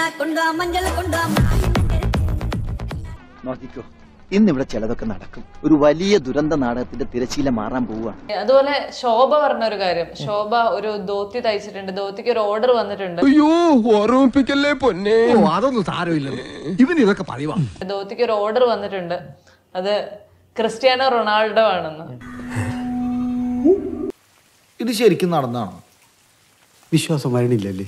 കൊണ്ടുവാ മഞ്ഞൾ കൊണ്ടുവാ നോക്കിക്കോ ഇന്നിവിടെ ചിലതൊക്കെ നടക്കും ഒരു വലിയ ദുരന്ത നാടകത്തിന്റെ തിരശീല മാറാൻ പോവുകയാണ് അതുപോലെ ശോഭ പറഞ്ഞ ഒരു കാര്യം ശോഭ ഒരു ധോത്തി തയ്ച്ചിട്ടുണ്ട് ധോത്തിക്ക് ഒരു ഓർഡർ വന്നിട്ടുണ്ട് അയ്യോ ഓർമ്മിപ്പിക്കല്ലേ പൊന്നെ ഓ അതൊന്നും സാരമില്ല ഇവൻ ഇതൊക്കെ പറയുവാ ധോത്തിക്ക് ഒരു ഓർഡർ വന്നിട്ടുണ്ട് അത് ക്രിസ്ത്യാനോ റൊണാൾഡോ ആണെന്ന് ഇത് ശരിക്കും നടന്നാണോ വിശ്വാസം വരണില്ലല്ലേ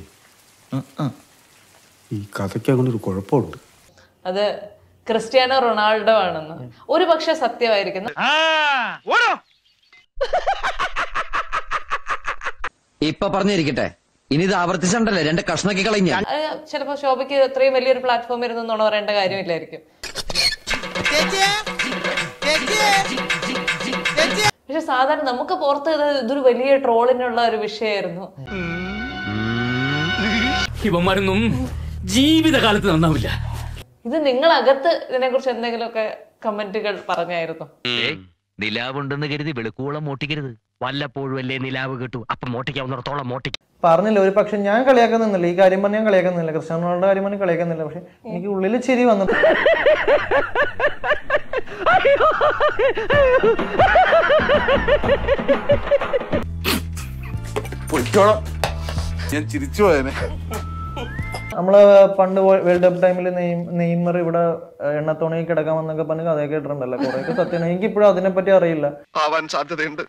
ഈ കഥയ്ക്ക് അങ്ങനെ ഒരു കുഴപ്പമുണ്ട് അത് ക്രിസ്ത്യാനോ റൊണാൾഡോ ആണെന്ന് ഒരു പക്ഷെ സത്യമായിരിക്കും ഇപ്പൊ പറഞ്ഞിരിക്കട്ടെ ഇനി ഇത് ആവർത്തിച്ചണ്ടല്ലേ രണ്ട് കഷ്ണക്കി കളഞ്ഞ അത് ചിലപ്പോ ശോഭയ്ക്ക് ഇത്രയും വലിയൊരു പ്ലാറ്റ്ഫോം ഇരുന്നെന്നാണ് പറയേണ്ട കാര്യമില്ലായിരിക്കും പക്ഷെ സാധാരണ നമുക്ക് പുറത്ത് ഇത് ഇതൊരു വലിയ ട്രോളിനുള്ള ഒരു വിഷയമായിരുന്നു ഇവന്മാരൊന്നും ജീവിതകാലത്ത് നന്നാവില്ല ഇത് നിങ്ങളകത്ത് ഇതിനെ കുറിച്ച് എന്തെങ്കിലുമൊക്കെ കമന്റുകൾ പറഞ്ഞായിരുന്നു നിലാവുണ്ടെന്ന് കരുതി വെളുക്കോളം മോട്ടിക്കരുത് വല്ലപ്പോഴും അല്ലേ നിലാവ് കിട്ടു അപ്പൊ മോട്ടിക്കാവുന്നിടത്തോളം മോട്ടിക്ക് പറഞ്ഞില്ല ഒരു പക്ഷെ ഞാൻ കളിയാക്കുന്നില്ല ഈ കാര്യം പറഞ്ഞ് ഞാൻ കളിയാക്കുന്നില്ല ക്രിസ്ത്യാനോ റൊണാൾഡോ കാര്യം പറഞ്ഞ് കളിയാക്കുന്നില്ല പക്ഷെ എനിക്ക് ഉള്ളിൽ ചിരി വന്നു ഞാൻ ചിരിച്ചു പോയനെ നമ്മള് പണ്ട് വേൾഡ് കപ്പ് ടൈമിൽ നെയ്മർ ഇവിടെ എണ്ണത്തോണി കിടക്കാൻ വന്നൊക്കെ പറഞ്ഞ് കഥയൊക്കെ കേട്ടിട്ടുണ്ടല്ലോ കുറെയൊക്കെ സത്യമാണ് എനിക്ക് ഇപ്പോഴും അതിനെപ്പറ്റി അറിയില്ല ആവാൻ സാധ്യതയുണ്ട്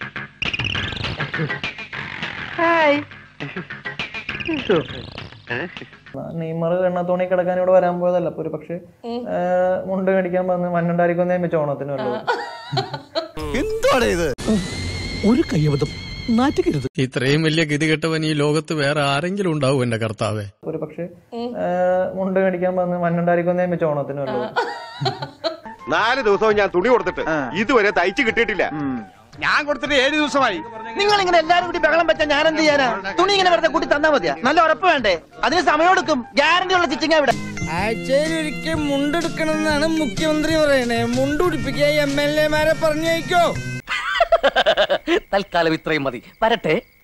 നെയ്മർ എണ്ണത്തോണി കിടക്കാൻ ഇവിടെ വരാൻ പോയതല്ല അപ്പൊ ഒരു പക്ഷെ മുണ്ട് മേടിക്കാൻ വന്ന് മണ്ണുണ്ടായിരിക്കുന്ന വെച്ച ഓണത്തിന് വല്ലതും എന്താണ് ഇത് ഒരു കയ്യബദ്ധം നാറ്റുകരുത് ഇത്രയും വലിയ ഗതികെട്ടവൻ ഈ ലോകത്ത് വേറെ ആരെങ്കിലും ഉണ്ടാവും എന്റെ കർത്താവേ ഒരു പക്ഷെ മുണ്ട് മേടിക്കാൻ വന്ന് മണ്ണുണ്ടായിരിക്കുന്ന വെച്ച ഓണത്തിന് വല്ലതും നാല് ദിവസവും ഞാൻ തുണി കൊടുത്തിട്ട് ഇതുവരെ തയ്ച്ചു കിട്ടിയിട്ടില്ല ഞാൻ കൊടുത്തിട്ട് ഏഴ് ദിവസമായി നിങ്ങൾ ഇങ്ങനെ എല്ലാരും കൂടി ബഹളം വെച്ചാൽ ഞാൻ എന്ത് ചെയ്യാനാ തുണി ഇങ്ങനെ വെറുതെ കൂട്ടി തന്നാ മതിയാ നല്ല ഉറപ്പ് വേണ്ടേ അതിന് സമയം എടുക്കും ഗ്യാരണ്ടി ഉള്ള സ്റ്റിച്ചിങ് ഇവിടെ ആഴ്ചയിൽ ഒരിക്കൽ മുണ്ടെടുക്കണമെന്നാണ് മുഖ്യമന്ത്രി പറയണേ മുണ്ടുടിപ്പിക്കുക എം എൽ എമാരെ പറഞ്ഞയക്കോ തൽക്കാലം ഇത്രയും മതി വരട്ടെ